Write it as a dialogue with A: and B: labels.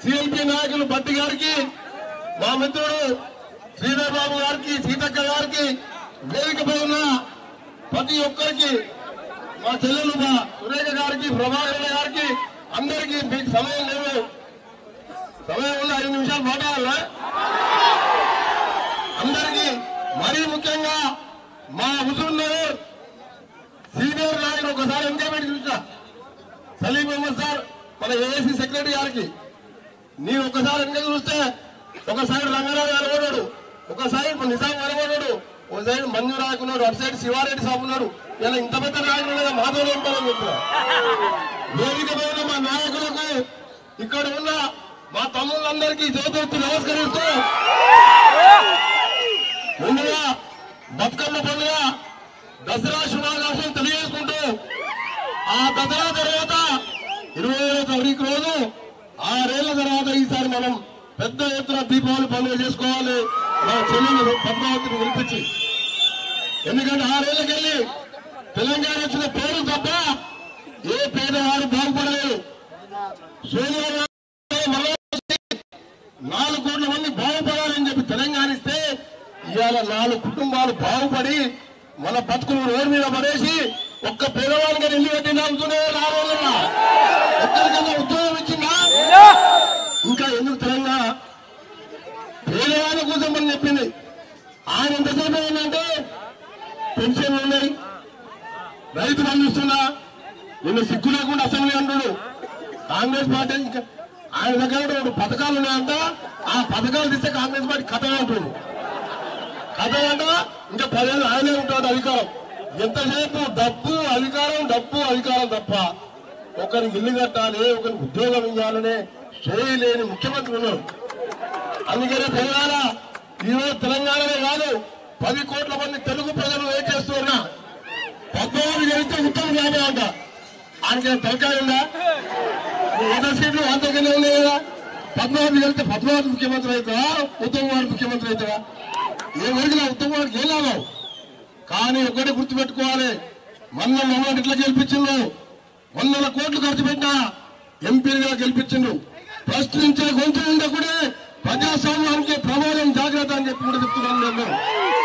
A: CLP నాయకులు బట్టి గారికి మా మిత్రుడు శ్రీధర్ బాబు గారికి సీతక్క గారికి వేదికపై ఉన్న ప్రతి ఒక్కరికి మా చెల్లెలు మా సురేఖ గారికి ప్రభాకర్ గారికి అందరికీ మీకు సమయం లేదు సమయం ఉంది ఐదు నిమిషాలు మాట్లాడాలా అందరికీ మరీ ముఖ్యంగా మా హుజూర్ నగర్ సీనియర్ నాయకులు ఒకసారి ఎంకరేజ్ చూసా సలీం అహ్మద్ సార్ మన ఏఏసీ సెక్రటరీ గారికి నేను ఒకసారి వెనక చూస్తే ఒక సైడ్ రంగారావు గారు ఉన్నాడు ఒక సైడ్ నిజాం కనబడ్డాడు ఒక సైడ్ మంజు రాకున్నాడు అటు సైడ్ శివారెడ్డి సాబు ఉన్నాడు ఇలా ఇంత పెద్ద నాయకులు లేదా మాధవ్ ఉంటారని చెప్పిన వేదిక పైన మా నాయకులకు ఇక్కడ ఉన్న మా తమ్ముళ్ళందరికీ చేతులెత్తి నమస్కరిస్తూ ముందుగా బతుకమ్మ పండుగ దసరా శుభాకాంక్షలు తెలియజేసుకుంటూ ఆ దసరా తర్వాత ఇరవై ఏడో తారీఖు రోజు ఆరేళ్ల తర్వాత ఈసారి మనం పెద్ద ఎత్తున దీపావళి పండుగ చేసుకోవాలి మా చెల్లెలు పద్మావతిని పిలిపించి ఎందుకంటే ఆరేళ్లకెళ్ళి తెలంగాణ వచ్చిన పేరు తప్ప ఏ పేదవారు బాగుపడలేదు సోనియా గాంధీ మళ్ళా నాలుగు కోట్ల మంది బాగుపడాలని చెప్పి తెలంగాణ ఇస్తే ఇవాళ నాలుగు కుటుంబాలు బాగుపడి మన బతుకులు రోడ్డు మీద పడేసి ఒక్క పేదవాళ్ళకి ఇల్లు పెట్టి నమ్ముతూనే రావాలన్నా ఒక్కరికన్నా ఉద్యోగం ఇచ్చిందా ఇంకా ఎందుకు తెలంగాణ పేదవాళ్ళ కోసం అని చెప్పింది ఆయన ఎంతసేపు అయిందంటే పెన్షన్లు ఉన్నాయి రైతు బంధిస్తున్నా నిన్న సిగ్గు లేకుండా అసెంబ్లీ అంటుడు కాంగ్రెస్ పార్టీ ఇంకా ఆయన దగ్గర కూడా రెండు పథకాలు ఉన్నాయంట ఆ పథకాలు తీస్తే కాంగ్రెస్ పార్టీ కథ అంటుడు కథ అంట ఇంకా పదేళ్ళు ఆయనే ఉంటాడు అధికారం ఎంతసేపు డబ్బు అధికారం డబ్బు అధికారం తప్ప ఒకరికి ఇల్లు కట్టాలి ఒకరికి ఉద్యోగం ఇవ్వాలనే సోయి లేని ముఖ్యమంత్రి ఉన్నారు అందుకనే తెలంగాణ ఈరోజు తెలంగాణనే కాదు పది కోట్ల మంది తెలుగు ప్రజలు వెయిట్ చేస్తున్నా పద్మావతి గెలిస్తే ఉత్తమ జ్ఞానం అంట ఆయనకి తలకాయ ఉందా వంద సీట్లు వంద దగ్గరనే ఉన్నాయి కదా పద్మావతి గెలిస్తే పద్మావతి ముఖ్యమంత్రి అవుతావా ఉత్తమ్ కుమార్ ముఖ్యమంత్రి అవుతావా ఏ వరకు ఉత్తమ్ కుమార్కి ఏం లాభం కానీ ఒకటి గుర్తుపెట్టుకోవాలి మొన్న మమ్మల్ని ఇట్లా గెలిపించిండు వందల కోట్లు ఖర్చు పెట్టినా ఎంపీలుగా గెలిపించిండు ప్రశ్నించే గొంతు ఉండకూడే ప్రజాస్వామ్యానికి ప్రమాదం జాగ్రత్త అని చెప్పి కూడా చెప్తున్నాను నేను